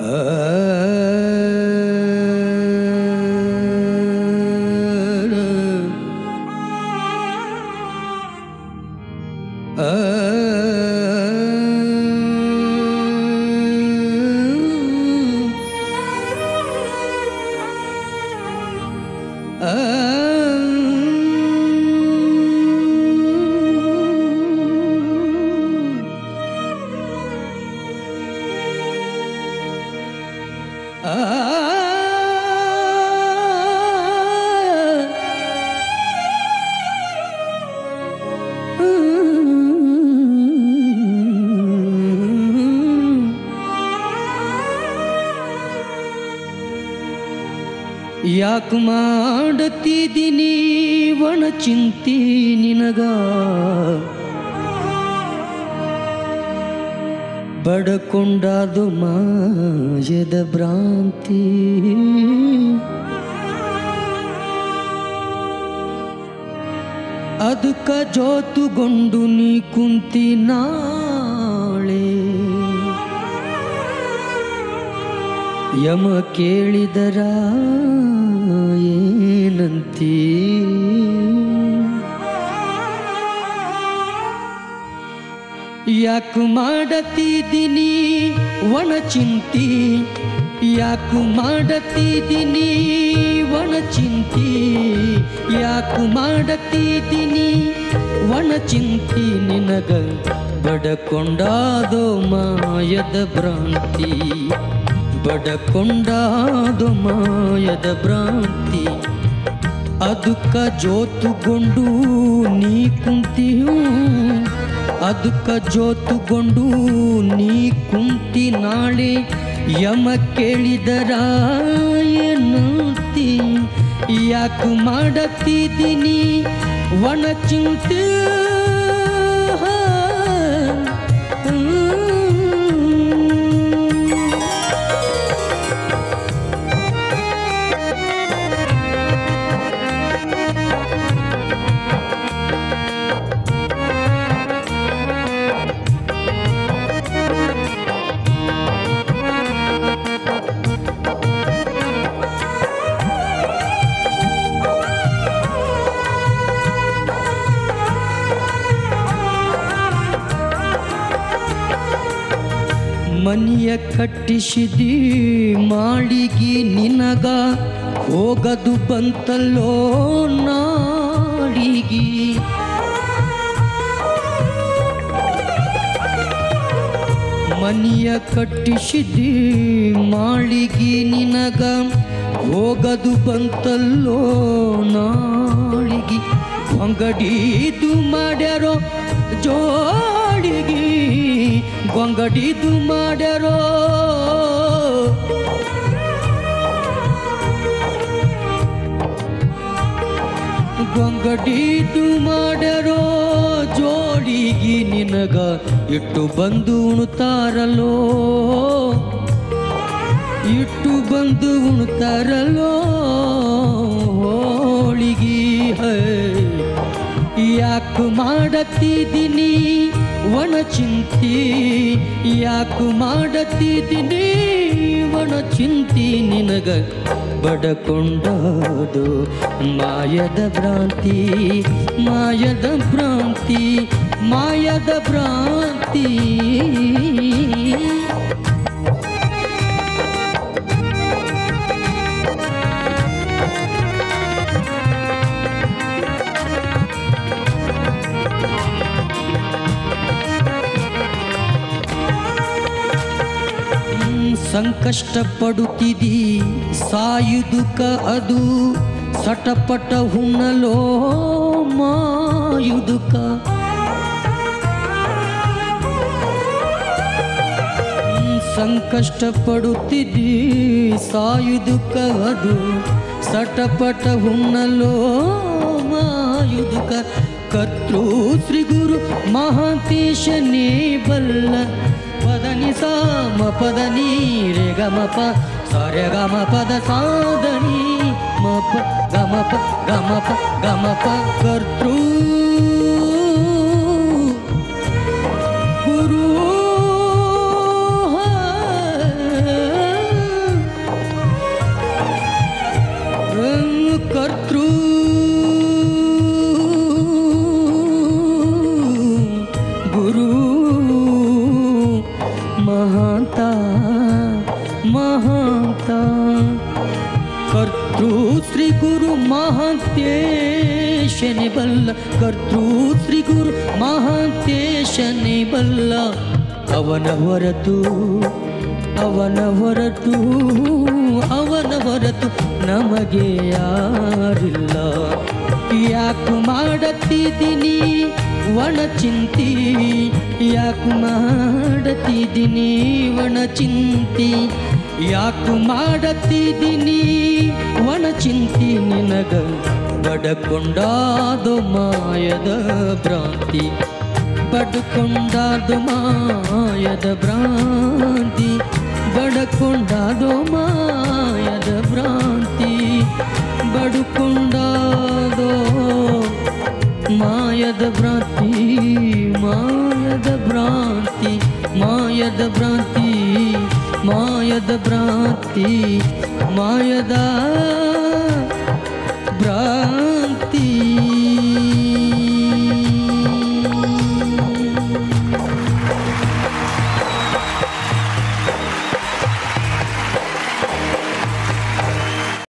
ಯಾಕೆ ಮಾಡತಿದ್ದೀನಿ ಒಣ ಚಿಂತಿ ನಿನಗ ಬಡಕೊಂಡಾದು ಮಾಯದ ಭ್ರಾಂತಿ ಅದಕ್ಕ ಜೋತುಗೊಂಡು ನೀ ಕುಂತಿ ನಾಳೆ ಯಮ ಕೇಳಿದರ ಏನಂತೀ ಯಾಕೆ ಮಾಡತಿದ್ದೀನಿ ಒಣ ಚಿಂತಿ ಯಾಕೆ ಮಾಡತಿದ್ದೀನಿ ಒಣ ಚಿಂತಿ ಯಾಕೆ ಮಾಡತಿದ್ದೀನಿ ಒಣ ಚಿಂತಿ ನಿನಗ ಬಡಕೊಂಡಾದೋ ಮಾಯದ ಭ್ರಾಂತಿ ಬಡಕೊಂಡಾದೋ ಮಾಯದ ಭ್ರಾಂತಿ ಅದಕ್ಕ ಜೋತುಗೊಂಡು ನೀ ಕುಂತಿಯೂ ಅದಕ್ಕ ಜೋತುಗೊಂಡು ನೀ ಕುಂತಿ ನಾಳೆ ಯಮ ಕೇಳಿದರ ಏನಂತಿ ಯಾಕೆ ಮಾಡತಿದ್ದೀನಿ ಒಣ ಚಿಂತೆ ಮನಿಯ ಕಟ್ಟಿಸಿದಿ ಮಾಡಿಗಿ ನಿನಗ ಹೋಗದು ಬಂತಲ್ಲೋ ನಾಡಿಗಿ ಮನಿಯ ಕಟ್ಟಿಸಿದಿ ಮಾಳಿಗಿ ನಿನಗ ಹೋಗದು ಬಂತಲ್ಲೋ ನಾಳಿಗಿ ಗೊಂಗಡೀದು ಮಾಡ್ಯಾರೋ ಜೋಡಿಗಿ ಗೊಂಗಡಿದು ಮಾಡ್ಯಾರೋ ಗೊಂಗಡಿದು ಮಾಡ್ಯಾರೋ ಜೋಡಿಗಿ ನಿನಗ ಇಟ್ಟು ಬಂದು ಉಣ್ತಾರಲ್ಲೋ ಇಟ್ಟು ಬಂದು ಉಣ್ತಾರಲ್ಲೋ ಹೋಳಿಗಿ ಹೈ ಯಾಕೆ ಮಾಡತಿದ್ದೀನಿ ಒಣ ಚಿಂತಿ ಯಾಕೆ ಮಾಡತಿದ್ದೀನಿ ಒಣ ಚಿಂತಿ ನಿನಗ ಬಡಕೊಂಡದು ಮಾಯದ ಭ್ರಾಂತಿ ಮಾಯದ ಭ್ರಾಂತಿ ಮಾಯದ ಭ್ರಾಂತಿ ಸಂಕಷ್ಟ ಪಡುತ್ತಿದಿ ಸಾಯುದುಕ ಅದು ಸಟಪಟ ಹುಣ್ಣಲೋ ಮಾಯುದುಕ ಸಂಕಷ್ಟ ಪಡುತ್ತಿದ್ದಿ ಸಾಯುದುಕ ಅದು ಸಟಪಟ ಹುಣ್ಣಲೋ ಮಾಯುದುಕ ಕರ್ತೃ ಶ್ರೀ ಗುರು ಮಹಾಂತೇಶನೇ ಬಲ್ಲ ಪದನಿ ಸಾಮ ಪದ ನೀರೆ ಗಮ ಪ ಸರೆ ಗಮ ಪದ ಸಾಧನಿ ಮ ಪ ಗಮ ಪ ಗಮ ಪ ಗಮ ಪ ಕರ್ತೃ ಗುರು ಮಹಾಂತ ಮಹಾಂತ ಕರ್ತೃ ಶ್ರೀ ಗುರು ಮಹಾಂತೇಶನೆ ಬಲ್ಲ ಕರ್ತೃ ಶ್ರೀ ಗುರು ಮಹಾಂತೇಶನೆ ಬಲ್ಲ ಅವನ ಹೊರತು ಅವನ ಹೊರತು ಅವನ ಹೊರತು ನಮಗೆ ಯಾರಿಲ್ಲ ಯಾಕು ಮಾಡತ್ತಿದ್ದೀನಿ ಒಣ ಚಿಂತಿ ಯಾಕು ಮಾಡತ್ತಿದ್ದೀನಿ ಒಣ ಚಿಂತಿ ಯಾಕು ಮಾಡತ್ತಿದ್ದೀನಿ ಒಣ ಚಿಂತಿ ನಿನಗ ಬಡಕೊಂಡಾದು ಮಾಯದ ಭ್ರಾಂತಿ ಬಡ್ಕೊಂಡಾದು ಮಾಯದ ಭ್ರಾಂತಿ ಬಡಕೊಂಡಾದು ಮಾಯದ ಭ್ರಾಂತಿ ಬಡುಕೊಂಡಾದೋ ಮಾಯದ ಭ್ರಾಂತಿ ಮಾಯದ ಭ್ರಾಂತಿ ಮಾಯದ ಭ್ರಾಂತಿ ಮಾಯದ ಭ್ರಾಂತಿ ಮಾಯದ ಭ್ರಾಂತಿ